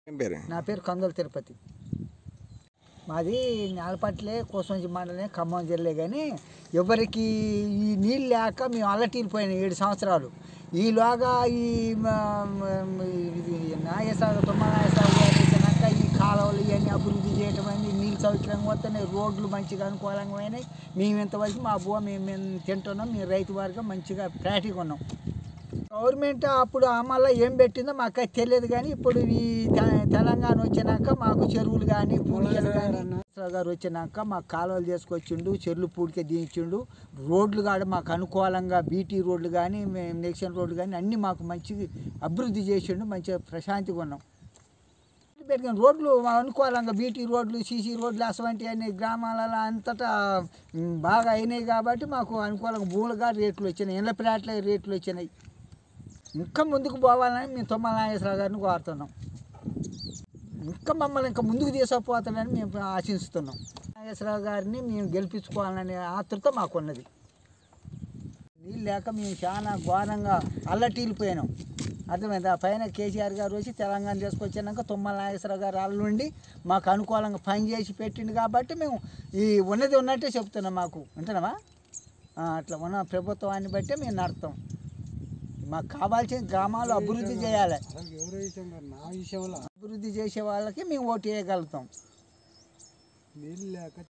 ఏం పేరు నా పేరు కందుల తిరుపతి మాది నేలపట్లే కోసంచి మండలే ఖమ్మం జిల్లా కానీ ఎవరికి ఈ నీళ్ళు లేక మేము అల్లటీలిపోయినాం ఏడు సంవత్సరాలు ఈలోగా ఈ మ- మ- ఇది నాగేశ్వర తుమ్మ నాగేశ్వర వచ్చినాక ఈ కాలువలు ఇవన్నీ అభివృద్ధి చేయటం అనేది నీళ్ళు సౌకర్యంగా వస్తున్నాయి రోడ్లు మంచిగా అనుకూలంగా అయినాయి మేము ఇంతవరకు మా బువ మేము మేము తింటున్నాం మేము రైతు వారిగా మంచిగా ప్రాక్టీగా ఉన్నాం గవర్నమెంట్ అప్పుడు అమల్లో ఏం పెట్టిందో మాకు తెలియదు కానీ ఇప్పుడు ఈ తె- తెలంగాణ వచ్చినాక మాకు చెరువులు కానీ పూడికలు కానీ గారు వచ్చినాక మాకు కాలువలు చేసుకొచ్చిండు చెరువులు పూడిక దించిండు రోడ్లు కాడ మాకు అనుకూలంగా బీటీ రోడ్లు కానీ నెక్షన్ రోడ్లు కానీ అన్నీ మాకు మంచిగా అభివృద్ధి చేసిండు మంచిగా ప్రశాంతిగా ఉన్నాం పెట్టుకుని రోడ్లు మా అనుకూలంగా బీటీ రోడ్లు సీసీ రోడ్లు అటువంటి అన్ని గ్రామాలలో అంతటా ఉమ్, బాగా అయినాయి కాబట్టి మాకు అనుకూలంగా భూములుగా రేట్లు వచ్చినాయి ఇళ్ళ ప్లాట్ల రేట్లు వచ్చినాయి ఇంకా ముందుకు పోవాలని మేము తొమ్మల నాగేశ్వరరావు గారిని కోరుతున్నాం ఇంకా మమ్మల్ని ఇంకా ముందుకు తీసుకుపోతాడని మేము ఆశిస్తున్నాం నాగేశ్వరరావు గారిని మేము గెలిపించుకోవాలనే ఆతృత మాకున్నది నీళ్ళు లేక మేము చాలా ఘోరంగా అల్లటీలిపోయినాం అర్థమైంది ఆ పైన కేసీఆర్ గారు వచ్చి తెలంగాణ తీసుకొచ్చినాక తుమ్మల నాగేశ్వరరావు గారు అల్లుండి మాకు అనుకూలంగా పని చేసి పెట్టిండు కాబట్టి మేము ఈ ఉన్నది ఉన్నట్టే చెప్తున్నాం మాకు వింటున్నామా ఆ, అట్లా ఉన్న ప్రభుత్వాన్ని బట్టే మేము నడతాం మాకు కావాల్సిన గ్రామాలు అభివృద్ధి చేయాలి అసలు ఎవరు విషయం కాదు నా విషయంలో అభివృద్ధి చేసే వాళ్ళకి మేము ఓటు వేయగలుగుతాం నీళ్ళు లేక